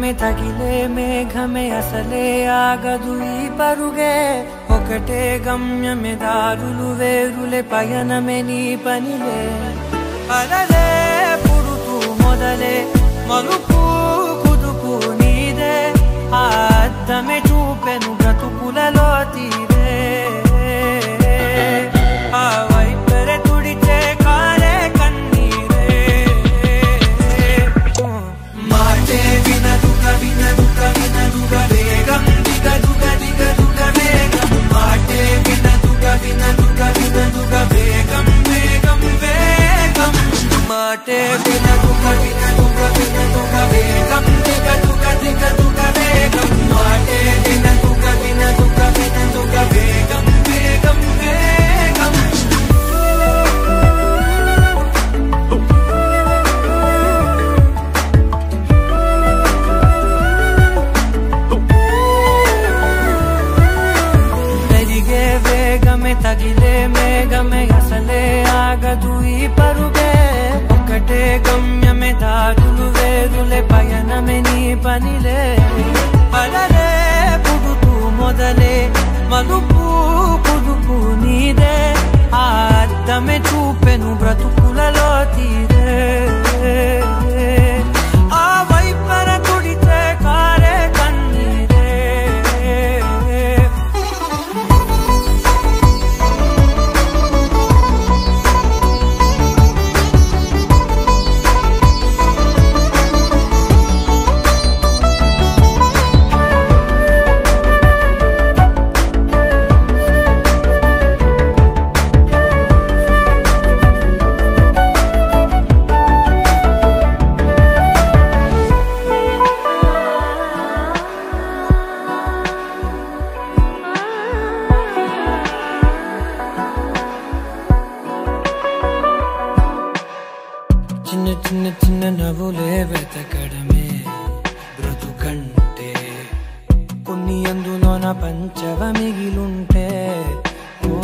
వేగమే తగిలే మేఘమే అసలే ఆగదు ఈ పరుగే ఒకటే గమ్యమే దారులు వేరులే పయనమే నీ పనిలే అలలే పుడుతూ మొదలే మలుపు కుదుపు నీదే ఆ అద్దమే చూపెను బ్రతుకులలో తీరే ఆ వైపరే తుడిచే కాలే కన్నీరే మాటే వినదుగ వినదుగ వినదుగ వేగం దిగదుగ దిగదుగ వేగం మాటే వినదుగ వినదుగ వినదుగ వేగం వేగం వేగం మాటే వినదుగ వినదుగ వినదుగ వేగం దిగదుగ దిగదుగ వేగం మాటే వినదుగ వినదుగ వినదుగ వేగం వేగం వేగం పెరిగే వేగమే తగిలే మేఘమే అసలే ఆగదు ఈ పరుగే ఒకటే గమ్యమే దారులు వేరులే పయనమే నీ పనిలే అలలే పుడుతూ మొదలే మలుపు కుదుపు నీదే ఆ అద్దమే చూపెను బ్రతుకులలో తీరే ఆ వైపర తుడితే కారే కన్నీరే చిన్న చిన్న చిన్న నవ్వులే వెతకడమే బ్రతుకంటే కొన్ని అందులోన పంచవ మిగిలుంటే ఓ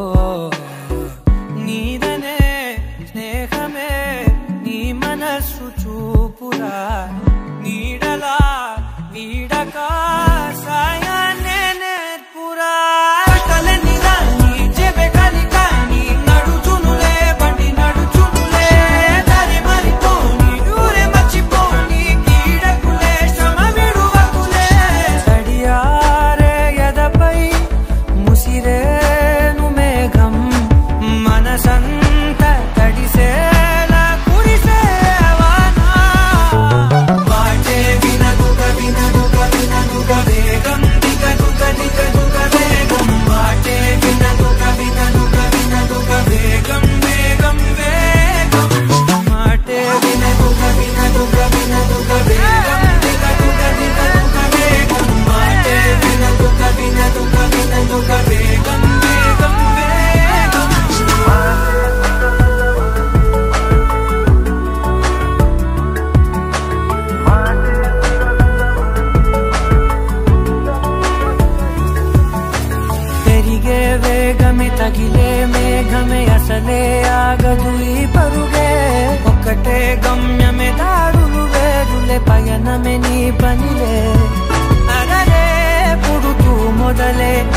నీదనే స్నేహమే నీ మనస్సు చూపురా నీడలా వీడక సాయాన్నే నేర్పురా కలని రాని చెబె కలికాని నడుచునులే బండి నడుచునులే దారి మరిపోని ఊరే మర్చిపోని కీడకులే శ్రమ విడువకులే తడియారే ఎదపై ముసిరేను మేఘం మనసంత తడిసేలా కురిసేవానా వాటే వినదుగ వినదుగ వినదుగ వేగం దిగదుగ దిగదుగ వేగం వాటే వినదుగ వినదుగ వినదుగ వేగం వేగం వేగం మాటే వినదుగ వినదుగ వినదుగ వేగం దిగదుగ దిగదుగ వేగం మాటే వినదుగ వినదుగ వినదుగ వేగం వేగం వేగం పెరిగే వేగమే తగిలే మేఘమే అసలే ఆగదు ఈ పరుగే ఒక్కటే గమ్యమే దారులు వేరులే పయనమే నీ పనిలే అరలే పుడుతూ మొదలే